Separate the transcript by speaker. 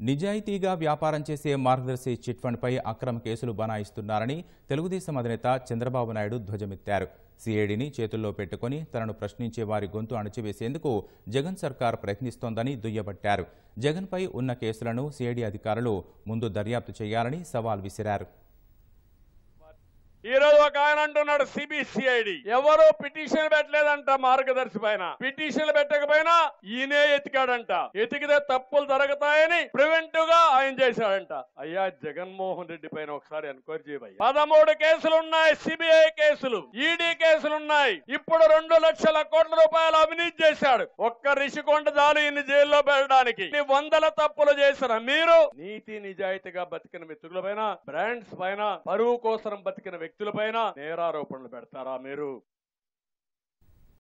Speaker 1: నిజాయితీగా వ్యాపారం చేసే మార్గదర్శి చిట్ ఫండ్పై అక్రమ కేసులు బనాయిస్తున్నారని తెలుగుదేశం అధినేత చంద్రబాబు నాయుడు ధ్వజమెత్తారు సిఐడిని చేతుల్లో పెట్టుకుని తనను ప్రశ్నించే వారి గొంతు అణచివేసేందుకు జగన్ సర్కార్ ప్రయత్నిస్తోందని దుయ్యబట్టారు జగన్పై ఉన్న కేసులను సిఐడి అధికారులు ముందు దర్యాప్తు చేయాలని సవాల్ విసిరారు
Speaker 2: ఈ రోజు ఒక ఆయన అంటున్నాడు సిబిసిఐడి ఎవరు పిటిషన్ పెట్టలేదంట మార్గదర్శి పైన పిటిషన్ పెట్టకపోయినా ఈయనే ఎతికాడంట ఎతికితే తప్పులు జరుగుతాయని ప్రివెంటివ్ గా ఆయన చేశాడంట అయ్యా జగన్మోహన్ రెడ్డి పైన ఒకసారి ఎంక్వైరీ చేయబోయ్ పదమూడు కేసులు ఉన్నాయి సిబిఐ కేసులు ఈడీ కేసులు ఉన్నాయి ఇప్పుడు రెండు లక్షల కోట్ల రూపాయలు అవినీతి చేశాడు ఒక్క రిషికొండ చాలు ఇన్ని జైల్లో పెట్టడానికి ఇన్ని వందల తప్పులు చేసిన మీరు నీతి నిజాయితీగా బతికిన మిత్రుల పైన బ్రాండ్స్ పైన పరువు కోసం బతికిన వ్యక్తుల పైన నేరారోపణలు పెడతారా మీరు